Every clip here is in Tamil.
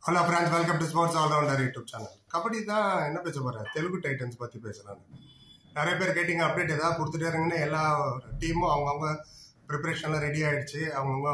hello friends welcome to sports allrounder YouTube channel kabaddi தான் என்ன பேச போகிறேன் தெலுங்கு டைட்டன்ஸ் பற்றி பேசுகிறாங்க நிறைய பேர் கேட்டிங்க அப்டேட் ஏதாவது கொடுத்துட்டே இருங்கன்னு எல்லா டீமும் அவங்கவுங்க ப்ரிப்பரேஷன்லாம் ரெடி ஆகிடுச்சு அவங்கவுங்க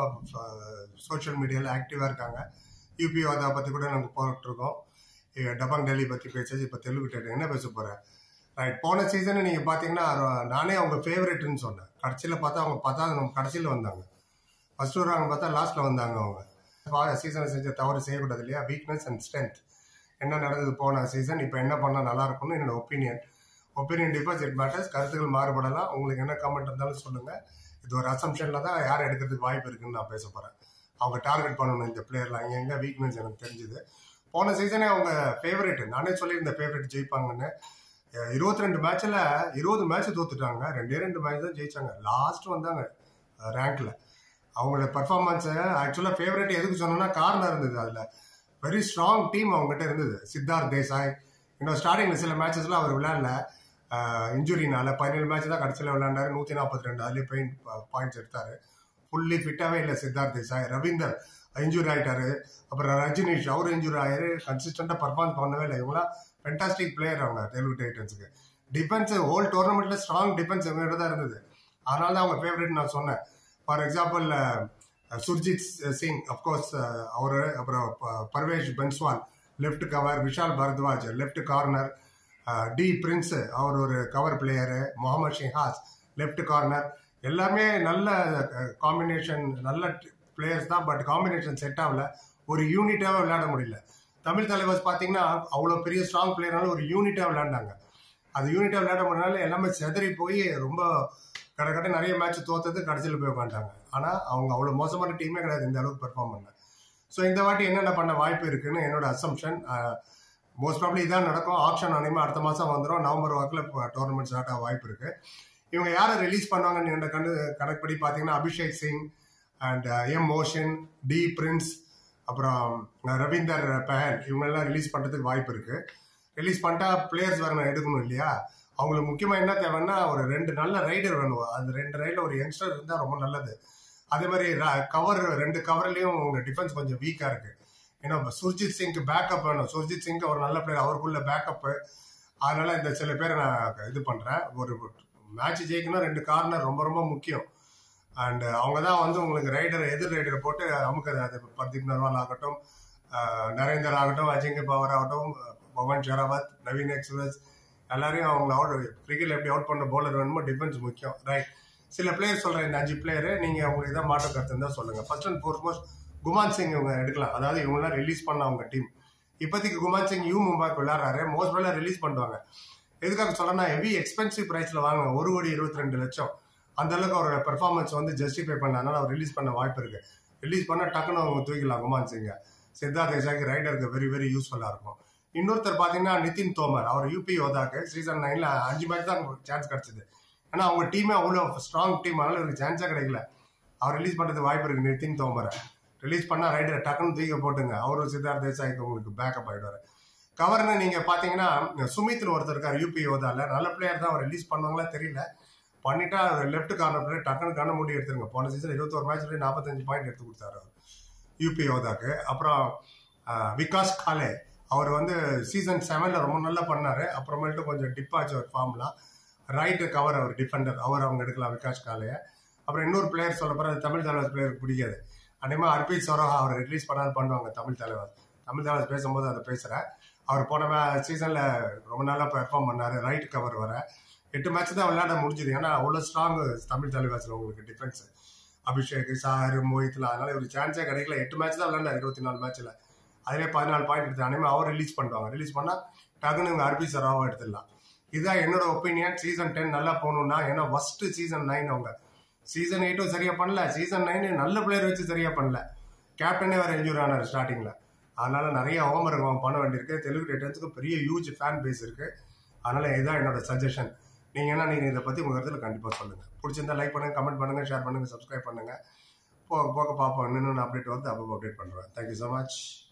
சோஷியல் மீடியாவில் ஆக்டிவாக இருக்காங்க யூபி அதை பற்றி கூட நாங்கள் போட்டுருக்கோம் டபாங் டெல்லி பற்றி பேசாச்சு இப்போ தெலுங்கு டைட்டன் என்ன பேச போகிறேன் ரைட் போன சீசன் நீங்கள் பார்த்தீங்கன்னா நானே அவங்க ஃபேவரெட்டுன்னு சொன்னேன் கடைசியில் பார்த்தா அவங்க பார்த்தா நம்ம கடைசியில் வந்தாங்க ஃபர்ஸ்ட் வருவாங்க பார்த்தா லாஸ்ட்டில் வந்தாங்க அவங்க சீசனை செஞ்ச தவறு செய்யக்கூடாது இல்லையா வீக்னஸ் அண்ட் ஸ்ட்ரென்த் என்ன நடந்தது போன சீசன் இப்போ என்ன பண்ணால் நல்லா இருக்கும்னு என்னோட opinion opinion differs it matters கருத்துக்கள் மாறுபடலாம் உங்களுக்கு என்ன கமெண்ட் இருந்தாலும் சொல்லுங்கள் இது ஒரு அசம்ஷனில் தான் யார் எடுக்கிறதுக்கு வாய்ப்பு இருக்குன்னு நான் பேச போகிறேன் அவங்க டார்கெட் பண்ணணும் இந்த பிளேயர்லாம் எங்கே எங்கே வீக்னஸ் எனக்கு தெரிஞ்சுது போன சீசனே அவங்க ஃபேவரெட் நானே சொல்லியிருந்தேன் ஃபேவரெட் ஜெயிப்பாங்கன்னு இருபத்தி ரெண்டு மேட்ச்சில் இருபது மேட்ச் தோத்துட்டாங்க ரெண்டே ரெண்டு மேட்ச் தான் ஜெயிச்சாங்க லாஸ்ட் வந்தாங்க ரேங்க்ல அவங்களோட பர்ஃபார்மன்ஸை ஆக்சுவலாக ஃபேவரட் எதுக்கு சொன்னோன்னா காரணம் இருந்தது அதில் வெரி ஸ்ட்ராங் டீம் அவங்ககிட்ட இருந்தது சித்தார்த் தேசாய் இன்னும் ஸ்டார்டிங்கில் சில மேட்சஸ்லாம் அவர் விளையாடல இன்ஜுரினால பதினேழு மேட்ச் தான் கடைசியில் விளையாண்டாரு நூற்றி நாற்பத்தி ரெண்டு அதுலேயே பெயின் பாயிண்ட்ஸ் எடுத்தார் ஃபுல்லி ஃபிட்டாகவே இல்லை சித்தார்த் தேசாய் ரவீந்தர் இன்ஜூரி ஆகிட்டாரு அப்புறம் ரஜினிஷ் அவர் இன்ஜூரி ஆயிரு கன்சிஸ்டண்டாக பர்ஃபார்ம் பண்ணவே இல்லை இவங்களாம் ஃபென்டாஸ்டிக் பிளேயர் அவங்க தெலுங்கு டைட்டன்ஸுக்கு டிஃபென்ஸ் ஹோல் டோர்னமெண்ட்டில் ஸ்ட்ராங் டிஃபென்ஸ் இவங்ககிட்ட தான் இருந்தது அதனால தான் அவங்க ஃபேவரட் நான் சொன்னேன் for example Surjeet Singh of course அவர் அப்புறம் Parvesh Bhainswal left cover Vishal Bharadwaj left corner D Prince அவர் ஒரு cover player Mohammad Shihas left corner எல்லாமே நல்ல காம்பினேஷன் நல்ல பிளேயர்ஸ் தான் பட் காம்பினேஷன் செட் ஆகல ஒரு யூனிட்டாக விளையாட முடியல தமிழ் தலைவர்ஸ் பார்த்தீங்கன்னா அவ்வளோ பெரிய ஸ்ட்ராங் பிளேயர்னால ஒரு யூனிட்டாக விளையாண்டாங்க அது யூனிட்டாக விளையாட முடியனால எல்லாமே செதறி போய் ரொம்ப கடை கடை நிறைய மேட்ச் தோத்தது கடைசியில் போய் உட்காந்துட்டாங்க ஆனால் அவங்க அவ்வளோ மோசமான டீமே கிடையாது இந்த அளவுக்கு பெர்ஃபார்ம் பண்ண ஸோ இந்த வாட்டி என்னென்ன பண்ண வாய்ப்பு இருக்குன்னு என்னோட அசம்ஷன் மோஸ்ட் ப்ராப்ளி இதான் நடக்கும் ஆப்ஷன் அனிமா அடுத்த மாதம் வந்துடும் நவம்பர் வாக்கில் டோர்னமெண்ட் ஸ்டார்ட் ஆக வாய்ப்பு இருக்கு இவங்க யாரை ரிலீஸ் பண்ணுவாங்கன்னு என்னோட கண்டு கணக்குப்படி பார்த்தீங்கன்னா அபிஷேக் சிங் அண்ட் எம் மோஷன் டி பிரின்ஸ் அப்புறம் ரவீந்தர் பெஹல் இவங்கெல்லாம் ரிலீஸ் பண்ணுறதுக்கு வாய்ப்பு இருக்கு ரிலீஸ் பண்ணிட்டா பிளேயர்ஸ் வேறு எடுக்கணும் இல்லையா அவங்களுக்கு முக்கியமாக என்ன தேவைன்னா ஒரு ரெண்டு நல்ல ரைடர் வேணும் அந்த ரெண்டு ரைடில் ஒரு யங்ஸ்டர் இருந்தால் ரொம்ப நல்லது அதே மாதிரி கவர் ரெண்டு கவர்லேயும் உங்க டிஃபென்ஸ் கொஞ்சம் வீக்காக இருக்கு ஏன்னா சுர்ஜித் சிங்க்கு பேக்கப் வேணும் சுர்ஜித் சிங் ஒரு நல்ல பிளேயர் அவருக்குள்ள பேக்கப்பு அதனால இந்த சில பேரை நான் இது பண்ணுறேன் ஒரு மேட்ச் ஜெயிக்கணும் ரெண்டு கார்னர் ரொம்ப ரொம்ப முக்கியம் அண்ட் அவங்க தான் வந்து உங்களுக்கு ரைடர் எதிர் ரைடரை போட்டு அமுக்கிறது அது பர்தீப் நர்வால் ஆகட்டும் நரேந்தர் ஆகட்டும் அஜிங்க பவர் ஆகட்டும் பவன் ஷெராவத் நவீன் எக்ஸ்பிரஸ் எல்லாரையும் அவங்க அவுட் கிரிக்கெட் எப்படி அவுட் பண்ண பவுலர் வேணுமோ டிஃபென்ஸ் முக்கியம் ரைட் சில பிளேயர் சொல்கிறேன் இந்த அஞ்சு பிளேயரு நீங்கள் உங்களுக்கு இதான் மாற்ற கருத்து இருந்தால் சொல்லுங்கள் first and foremost Guman Singh இவங்க எடுக்கலாம் அதாவது இவங்களாம் ரிலீஸ் பண்ண அவங்க டீம் இப்போதைக்கு குமான் சிங் யூ மும்பாய்க்கு விளையாடுறாரு மோஸ்ட் ப்ராப்ளம் ரிலீஸ் பண்ணுவாங்க எதுக்காக சொல்லனா ஹெவி எக்ஸ்பென்சிவ் ப்ரைஸில் வாங்க ஒரு கோடி இருபத்தி ரெண்டு லட்சம் அந்த அளவுக்கு அவரோட பெர்ஃபார்மன்ஸ் வந்து ஜஸ்டிஃபை பண்ணனால அவர் ரிலீஸ் பண்ண வாய்ப்பு இருக்கு ரிலீஸ் பண்ணால் டக்குன்னு அவங்க தூக்கிடலாம் குமான் சிங்க சித்தார்த் தேசாக்கு ரைடருக்கு வெரி வெரி யூஸ்ஃபுல்லாக இருக்கும் இன்னொருத்தர் பார்த்தீங்கன்னா நிதின் தோமர் அவர் யூபி யோதாக்கு சீசன் நைனில் அஞ்சு மேட்ச் தான் சான்ஸ் கிடச்சிது ஏன்னா அவங்க டீமே அவ்வளோ ஸ்ட்ராங் டீம் அதனால இவருக்கு சான்ஸாக கிடைக்கல அவர் ரிலீஸ் பண்ணுறது வாய்ப்பு இருக்கு நிதின் தோமரை ரிலீஸ் பண்ணால் ரைடர் டக்குன்னு தூக்க போட்டுங்க அவரும் சித்தார்த் தேசாய்க்கு உங்களுக்கு பேக்கப் ஆகிடுவார் கவர்னு நீங்கள் பார்த்தீங்கன்னா சுமித்னு ஒருத்தர் இருக்கார் யூபி யோதாவில் நல்ல பிளேயர் தான் அவர் ரிலீஸ் பண்ணுவாங்களா தெரியல பண்ணிட்டா லெஃப்ட் கார்னர் பிளேயர் டக்குன்னு கண்ண மூடி எடுத்துருங்க போன சீசன் இருபத்தோரு மேட்ச்லேயே நாற்பத்தஞ்சு பாயிண்ட் எடுத்து கொடுத்தாரு அவர் யூபி யோதாக்கு அப்புறம் விகாஸ் காலே அவர் வந்து சீசன் செவனில் ரொம்ப நல்லா பண்ணார் அப்புறமேட்டு கொஞ்சம் டிப் ஆச்சு ஒரு ஃபார்ம்லாம் ரைட்டு கவர் அவர் டிஃபெண்டர் அவர் அவங்க எடுக்கலாம் விகாஷ் காலையை அப்புறம் இன்னொரு பிளேயர் சொல்ல போகிற தமிழ் தலைவர் பிளேயருக்கு பிடிக்காது அதேமாதிரி அர்பித் சரோஹா அவர் ரிலீஸ் பண்ணாலும் பண்ணுவாங்க தமிழ் தலைவர் தமிழ் தலைவர் பேசும்போது அதை பேசுகிறேன் அவர் போன சீசனில் ரொம்ப நல்லா பெர்ஃபார்ம் பண்ணார் ரைட் கவர் வர எட்டு மேட்ச் தான் விளையாட முடிஞ்சுது ஏன்னா அவ்வளோ ஸ்ட்ராங் தமிழ் தலைவாசில் உங்களுக்கு டிஃபென்ஸ் அபிஷேக் சார் மோஹித்லாம் அதனால ஒரு சான்ஸே கிடைக்கல எட்டு மேட்ச் தான் விளையாண்டார் இருபத்தி நாலு மேட்ச்சில் அதிலே பதினாலு பாயிண்ட் எடுத்து அனைமே அவர் ரிலீஸ் பண்ணுவாங்க ரிலீஸ் பண்ணால் டக்குன்னு இவங்க அர்பி சராவை எடுத்துடலாம் இதுதான் என்னோட ஒப்பீனியன் சீசன் டென் நல்லா போகணும்னா ஏன்னா ஃபர்ஸ்ட் சீசன் நைன் அவங்க சீசன் எயிட்டும் சரியா பண்ணல சீசன் நைன் நல்ல பிளேயர் வச்சு சரியா பண்ணல கேப்டனே வேற இன்ஜூரி ஆனார் ஸ்டார்டிங்ல அதனால நிறைய ஹோம்ஒர்க் பண்ண வேண்டியிருக்கு தெலுங்கு டைட்டன்ஸுக்கு பெரிய ஹியூஜ் ஃபேன் பேஸ் இருக்கு அதனால இதுதான் என்னோட சஜஷன் நீங்க என்ன நீங்க இதை பத்தி உங்க இடத்துல கண்டிப்பா சொல்லுங்க பிடிச்சிருந்தா லைக் பண்ணுங்க கமெண்ட் பண்ணுங்க ஷேர் பண்ணுங்க சப்ஸ்கிரைப் பண்ணுங்க போக போக பார்ப்போம் இன்னும் அப்டேட் வருது அப்போ அப்டேட் பண்றேன் தேங்க்யூ ஸோ மச்